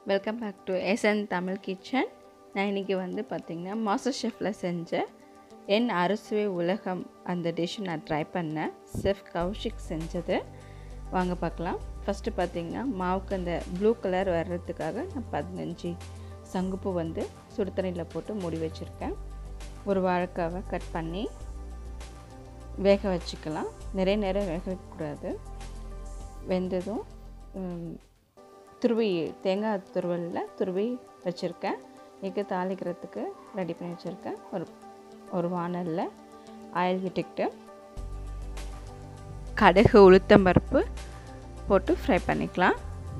welcome back to SN Tamil kitchen நான் இன்றைக்கி வந்து பார்த்திங்கன்னா மாஸ்டர் ஷெஃப்பில் செஞ்ச என் அறுசுவை உலகம் அந்த டிஷ் நான் ட்ரை பண்ணேன் செஃப் கௌஷிக் செஞ்சது வாங்க பார்க்கலாம் ஃபஸ்ட்டு பார்த்திங்கன்னா மாவுக்கு அந்த ப்ளூ கலர் வர்றதுக்காக நான் பதினஞ்சு சங்குப்பூ வந்து சுடு தண்ணியில் போட்டு மூடி வச்சுருக்கேன் ஒரு வாழைக்காவை கட் பண்ணி வேக வச்சுக்கலாம் நிறைய நேரம் வேக வைக்கக்கூடாது வெந்ததும் ம், துருவி தேங்காய் துருவலில் துருவி வச்சுருக்கேன் இங்கே தாளிக்கிறதுக்கு ரெடி பண்ணி வச்சுருக்கேன் ஒரு ஒரு வானலில் ஆயில் விட்டுக்கிட்டு கடுகு உளுத்தம்பருப்பு போட்டு ஃப்ரை பண்ணிக்கலாம்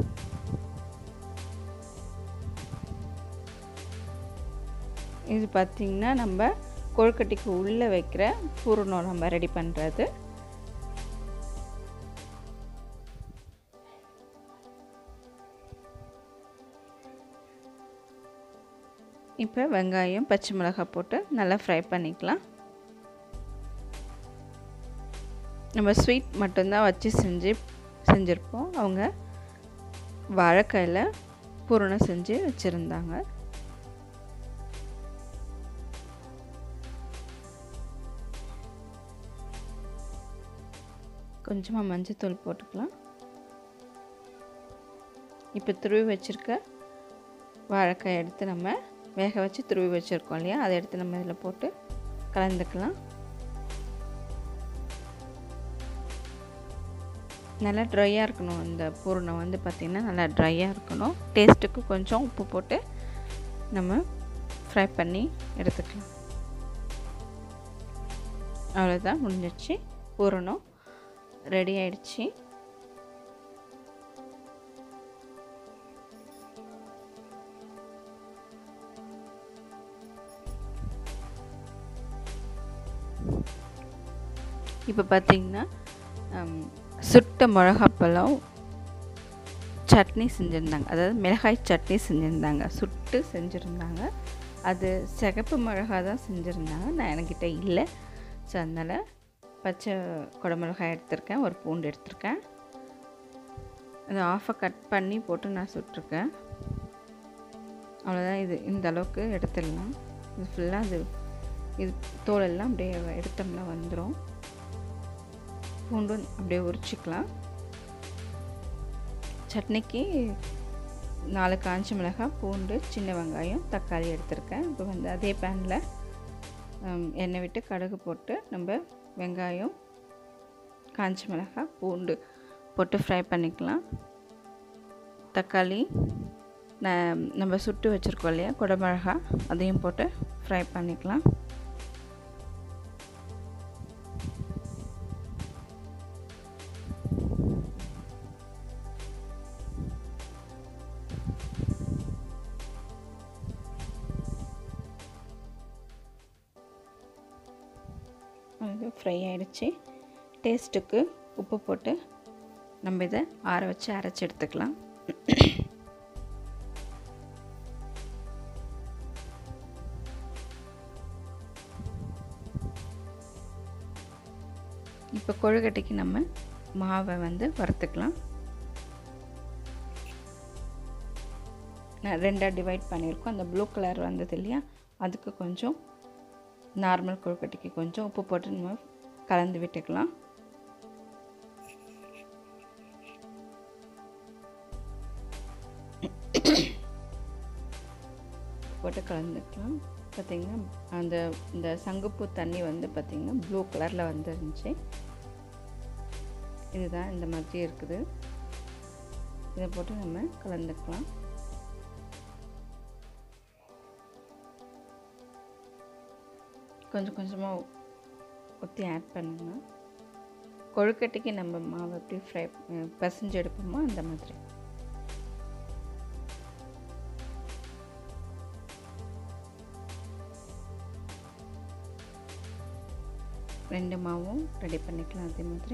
இது பார்த்திங்கன்னா நம்ம கொழுக்கட்டைக்கு உள்ளே வைக்கிற பூரணம் நம்ம ரெடி பண்ணுறது இப்போ வெங்காயம் பச்சை மிளகாய் போட்டு நல்லா ஃப்ரை பண்ணிக்கலாம் நம்ம ஸ்வீட் மட்டும்தான் வச்சு செஞ்சு செஞ்சுருப்போம் அவங்க வாழைக்காயில் பூரணம் செஞ்சு வச்சுருந்தாங்க கொஞ்சமாக மஞ்சத்தூள் போட்டுக்கலாம் இப்போ துருவி வச்சுருக்க வாழைக்காய் எடுத்து நம்ம வேக வச்சு துருவி வச்சுருக்கோம் இல்லையா அதை எடுத்து நம்ம இதில் போட்டு கலந்துக்கலாம் நல்லா ட்ரையாக இருக்கணும் இந்த பூரணம் வந்து பார்த்திங்கன்னா நல்லா ட்ரையாக இருக்கணும் டேஸ்ட்டுக்கு கொஞ்சம் உப்பு போட்டு நம்ம ஃப்ரை பண்ணி எடுத்துக்கலாம் அவ்வளோதான் முடிஞ்சிடுச்சு பூரணம் ரெடி ஆயிடுச்சு இப்போ பார்த்தீங்கன்னா ஹம், சுட்ட மிளகாப்பழம் சட்னி செஞ்சுருந்தாங்க அதாவது மிளகாய் சட்னி செஞ்சுருந்தாங்க சுட்டு செஞ்சுருந்தாங்க அது சிகப்பு மிளகாய் தான் செஞ்சுருந்தாங்க நான் என்கிட்ட இல்லை ஸோ அதனால் பச்சை குடமிளகாய் எடுத்திருக்கேன் ஒரு பூண்டு எடுத்திருக்கேன் அதை ஆஃபை கட் பண்ணி போட்டு நான் சுட்டிருக்கேன் அவ்வளோதான் இது இந்த அளவுக்கு எடுத்துடலாம் இது ஃபுல்லாக அது இது தோலெல்லாம் அப்படியே எடுத்தோம்னா வந்துடும் பூண்டும் அப்படியே உரிச்சிக்கலாம் சட்னிக்கு நாலு காஞ்ச மிளகாய் பூண்டு சின்ன வெங்காயம் தக்காளி எடுத்திருக்கேன் இப்போ வந்து அதே பேனில் எண்ணெய் விட்டு கடுகு போட்டு நம்ம வெங்காயம் காஞ்ச மிளகாய் பூண்டு போட்டு ஃப்ரை பண்ணிக்கலாம் தக்காளி ந- நம்ம சுட்டு வச்சுருக்கோம் இல்லையா குடமிளகா அதையும் போட்டு ஃப்ரை பண்ணிக்கலாம் அது ஃப்ரை ஆயிடுச்சு டேஸ்ட்டுக்கு உப்பு போட்டு நம்ம இதை ஆற வச்சு அரைச்சி எடுத்துக்கலாம் இப்போ கொழுக்கட்டைக்கு நம்ம மாவை வந்து வறுத்துக்கலாம் நான் ரெண்டாக டிவைட் பண்ணியிருக்கோம் அந்த ப்ளூ கலர் வந்தது இல்லையா அதுக்கு கொஞ்சம் நார்மல் கொழுக்கட்டைக்கு கொஞ்சம் உப்பு போட்டு நம்ம கலந்து விட்டுக்கலாம் போட்டு கலந்துக்கலாம் பார்த்திங்கன்னா அந்த இந்த சங்குப்பூ தண்ணி வந்து பார்த்திங்கன்னா ப்ளூ கலரில் வந்துருந்துச்சு இதுதான் இந்த மாதிரி இருக்குது இதை போட்டு நம்ம கலந்துக்கலாம் கொஞ்சம் கொஞ்சமாக ஊற்றி ஆட் பண்ணுங்க கொழுக்கட்டைக்கு நம்ம மாவு எப்படி ஃப்ரை பசஞ்சு எடுப்போமோ அந்த மாதிரி ரெண்டு மாவும் ரெடி பண்ணிக்கலாம் அதே மாதிரி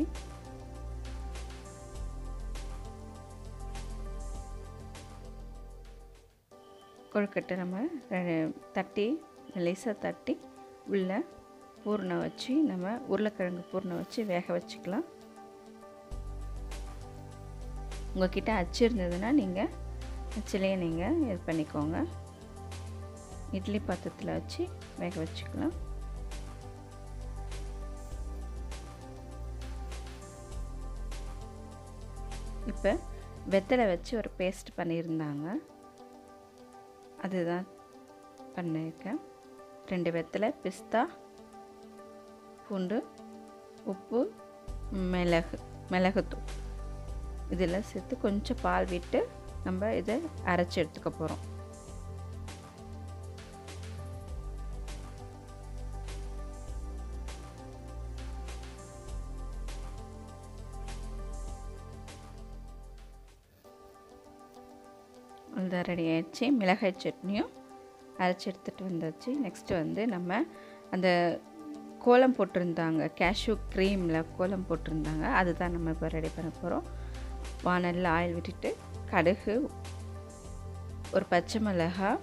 கொழுக்கட்டை நம்ம ரெ- தட்டி லேசாக தட்டி உள்ள பூர்ணம் வச்சு நம்ம உருளைக்கிழங்கு பூர்ணம் வச்சு வேக வச்சுக்கலாம் உங்ககிட்ட அச்சு இருந்ததுன்னா நீங்கள் வச்சுலேயே நீங்கள் இது பண்ணிக்கோங்க இட்லி பாத்திரத்தில் வச்சு வேக வச்சுக்கலாம் இப்போ வெத்தலை வச்சு ஒரு பேஸ்ட் பண்ணியிருந்தாங்க அதுதான் பண்ணியிருக்கேன் ரெண்டு வெத்தலை பிஸ்தா பூண்டு உப்பு மிளகு மிளகுத்தூள் இதில் சேர்த்து கொஞ்சம் பால் விட்டு நம்ம இதை அரைச்சி எடுத்துக்க போகிறோம் இது ரெடி ஆயிடுச்சு மிளகாய் சட்னியும் அரைச்சி எடுத்துகிட்டு வந்தாச்சு நெக்ஸ்ட்டு வந்து நம்ம அந்த கோலம் போட்டிருந்தாங்க கேஷ்யூ க்ரீமில் கோலம் போட்டிருந்தாங்க அதுதான் நம்ம இப்போ ரெடி பண்ண போகிறோம் வானலில் ஆயில் விட்டுட்டு கடுகு ஒரு பச்சை மிளகாய்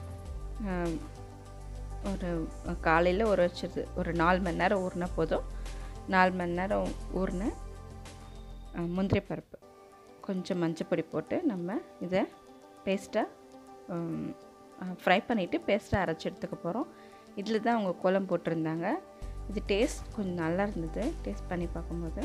ஒரு காலையில் ஊற வச்சது ஒரு நாலு மணி நேரம் ஊறினா போதும் நாலு மணி நேரம் ஊறின முந்திரி பருப்பு கொஞ்சம் மஞ்சப்பொடி போட்டு நம்ம இதை பேஸ்ட்டாக ஃப்ரை பண்ணிவிட்டு பேஸ்ட்டாக அரைச்சி எடுத்துக்க போகிறோம் இதில் தான் அவங்க கோலம் போட்டிருந்தாங்க இது டேஸ்ட் கொஞ்சம் நல்லா இருந்தது டேஸ்ட் பண்ணி பார்க்கும்போது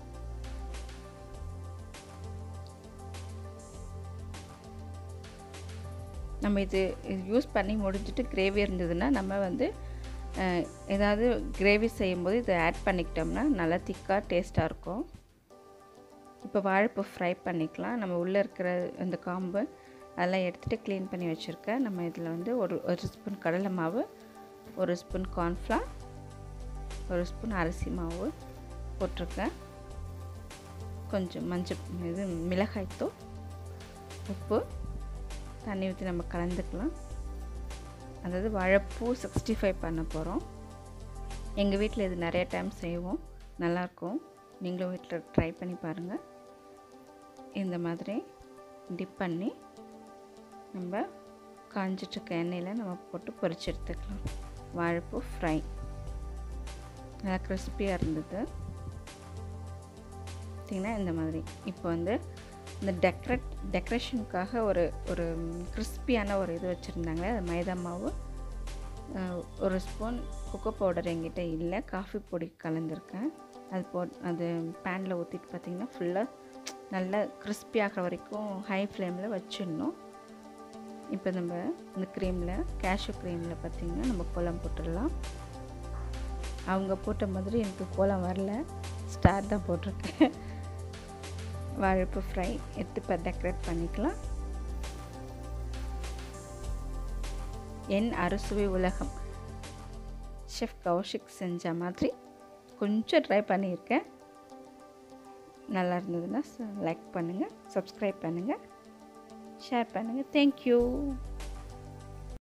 நம்ம இது யூஸ் பண்ணி முடிஞ்சிட்டு கிரேவி இருந்ததுன்னா நம்ம வந்து ஏதாவது கிரேவி செய்யும்போது இதை ஆட் பண்ணிக்கிட்டோம்னா நல்லா திக்காக டேஸ்ட்டாக இருக்கும் இப்போ வாழைப்பூ ஃப்ரை பண்ணிக்கலாம் நம்ம உள்ளே இருக்கிற அந்த காம்பு அதெல்லாம் எடுத்துகிட்டு க்ளீன் பண்ணி வச்சுருக்கேன் நம்ம இதில் வந்து ஒரு ஒரு ஸ்பூன் கடலை மாவு ஒரு ஸ்பூன் கார்ன்ஃப்ளவர் ஒரு ஸ்பூன் அரிசி மாவு போட்டிருக்கேன் கொஞ்சம் மஞ்சள் இது மிளகாய்த்தூள் உப்பு தண்ணி ஊற்றி நம்ம கலந்துக்கலாம் அதாவது வாழைப்பூ சிக்ஸ்டி ஃபைவ் பண்ண போகிறோம் எங்கள் வீட்டில் இது நிறைய டைம் செய்வோம் நல்லாயிருக்கும் நீங்களும் வீட்டில் ட்ரை பண்ணி பாருங்கள் இந்த மாதிரி டிப் பண்ணி நம்ம காஞ்சிட்ருக்க எண்ணெயில் நம்ம போட்டு பொரிச்சு எடுத்துக்கலாம் வாழைப்பூ ஃப்ரை நல்லா கிறிஸ்பியாக இருந்தது பார்த்திங்கன்னா இந்த மாதிரி இப்போ வந்து இந்த டெக்ரேட் டெக்கரேஷனுக்காக ஒரு ஒரு கிறிஸ்பியான ஒரு இது வச்சுருந்தாங்க அது மைதா மாவு ஒரு ஸ்பூன் கொக்கோ பவுடர் எங்கிட்ட இல்லை காஃபி பொடி கலந்துருக்கேன் அது போ அது பேனில் ஊற்றிட்டு பார்த்திங்கன்னா ஃபுல்லாக நல்லா கிறிஸ்பி ஆகிற வரைக்கும் ஹை ஃப்ளேமில் வச்சிடணும் இப்போ நம்ம இந்த க்ரீமில் கேஷ்யூ க்ரீமில் பார்த்திங்கன்னா நம்ம கோலம் போட்டுடலாம் அவங்க போட்ட மாதிரி எனக்கு கோலம் வரல ஸ்டார் தான் போட்டிருக்கேன் வாழைப்பு ஃப்ரை எடுத்து இப்போ டெக்கரேட் பண்ணிக்கலாம் என் அறுசுவை உலகம் ஷெஃப் கௌஷிக் செஞ்ச மாதிரி கொஞ்சம் ட்ரை பண்ணியிருக்கேன் நல்லா இருந்ததுன்னா லைக் பண்ணுங்கள் சப்ஸ்கிரைப் பண்ணுங்கள் ஷேர் பண்ணுங்கள் தேங்க்யூ